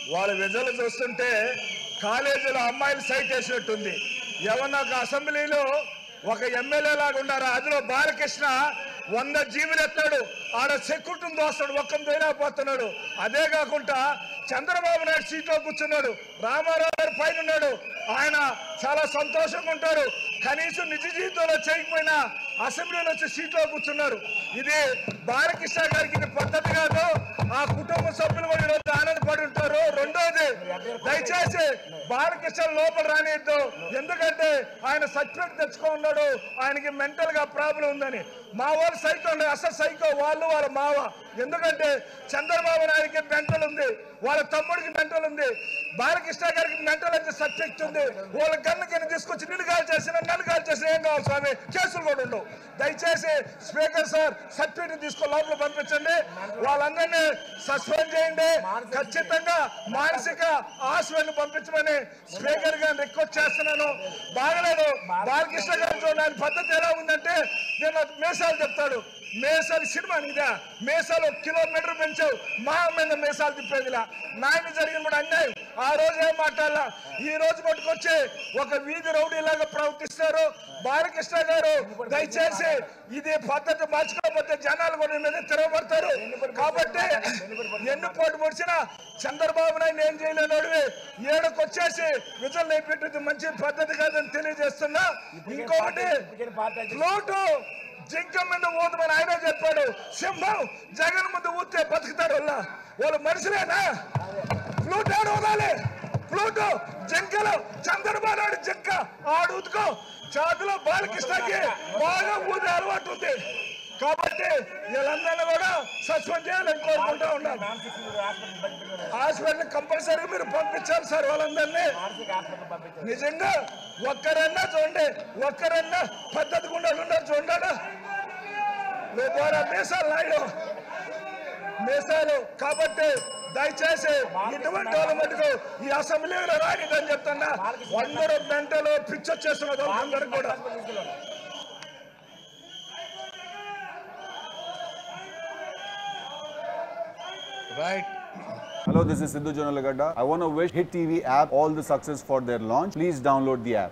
వాళ్ళ విజలు చూస్తుంటే కాలేజీలో అమ్మాయిలు సైట్ వేసినట్టుంది ఏమన్నా ఒక అసెంబ్లీలో ఒక ఎమ్మెల్యే లాగా ఉన్నారు అందులో బాలకృష్ణ వంద జీవులు ఎత్తాడు ఆడ సెక్యూరిటీని దోస్తాడు ఒక్కని పోయినాపోతున్నాడు అదే కాకుండా చంద్రబాబు నాయుడు సీట్లో కూర్చున్నాడు రామారావు గారు పైన ఉన్నాడు ఆయన చాలా సంతోషంగా ఉంటాడు కనీసం నిజ జీవితంలో చేయకపోయినా అసెంబ్లీలో వచ్చి సీట్లో కూర్చున్నారు ఇది బాలకృష్ణ గారికి ఇది పద్ధతి కాదు ఆ కుటుంబ సభ్యులు కూడా ఈరోజు ఆనందపడి ఉంటారు రెండోది దయచేసి బాలకృష్ణ లోపల రానియద్దు ఎందుకంటే ఆయన సర్టిఫికెట్ తెచ్చుకో ఉన్నాడు ఆయనకి మెంటల్ గా ప్రాబ్లం ఉందని మా వాళ్ళు సైకో ఉండే అసలు సైకో వాళ్ళు వాళ్ళ మావ ఎందుకంటే చంద్రబాబు నాయుడికి మెంటల్ ఉంది వాళ్ళ తమ్ముడికి మెంటల్ ఉంది బాలకృష్ణ గారికి మెంటల్ అయితే సబ్జెక్ట్ ఉంది వాళ్ళ గన్ను కింద తీసుకొచ్చి నిన్ను కాల్ చేసిన నన్ను కాల్ చేసిన ఏం కావాలి స్వామి కేసులు కూడా ఉండవు దయచేసి స్పీకర్ సార్ సర్టిఫికేట్ తీసుకొని లోపల పంపించండి వాళ్ళందరినీ సస్పెండ్ చేయండి ఖచ్చితంగా మానసిక హాస్పిటల్ పంపించమని స్పీకర్ గారిని రిక్వెస్ట్ చేస్తున్నాను బాగలేదు బాలకృష్ణ గారు చూడండి ఆయన పద్ధతి ఎలా ఉందంటే నేను మేసాలు చెప్తాడు మేసాలు సినిమా ఇదా మేసాలు ఒక కిలోమీటర్ పెంచావు మా మీద మేసాలు తిప్పేదిలా నాయన జరిగిన కూడా అన్యాయం ఆ రోజు ఏం మాట్లాడాల ఈ రోజు పట్టుకొచ్చి ఒక వీధి రౌడీలాగా ప్రవర్తిస్తారు బాలకృష్ణ గారు దయచేసి ఇది పద్ధతి మార్చుకోకపోతే జనాలు కూడా నీ మీద తిరగబడతారు కాబట్టి ఎన్ని పోటు పొడిచినా చంద్రబాబు నాయుడు ఏం చేయలేనోడివి ఏడకు వచ్చేసి విజువల్ పెట్టింది మంచి పద్ధతి కాదని తెలియజేస్తున్నా ఇంకొకటి ఫ్లూటు జింక మీద ఊదమని ఆయన చెప్పాడు సింహం జగన్ ముందు ఊతే బతుకుతారు వాళ్ళ వాళ్ళు మనుషులేనా ఫ్లూట్ ఆడు ఊదాలి ఫ్లూట్ జింకలు చంద్రబాబు నాయుడు జింక ఆడు ఊదుకో చేతిలో బాలకృష్ణకి బాగా ఊదే అలవాటు ఉంది కాబట్టి వీళ్ళందరినీ కూడా సస్పెండ్ చేయాలని కోరుకుంటా ఉన్నాను హాస్పిటల్ కంపల్సరీగా మీరు పంపించాలి సార్ వాళ్ళందరినీ నిజంగా ఒక్కరన్నా చూడండి ఒక్కరన్నా పద్ధతి గుండాలు ఉన్నారు చూడండి లోపల మీసాలు నాయుడు మీసాలు కాబట్టి దయచేసి ఇటువంటి వాళ్ళ మటుకు ఈ అసెంబ్లీలో రానిదని చెప్తున్నా అందరూ మెంటలు పిచ్చొచ్చేస్తున్నారు అందరికి కూడా Right. Hello, this is Sidhu Jonalagada. I want to wish Hit TV app all the success for their launch. Please download the app.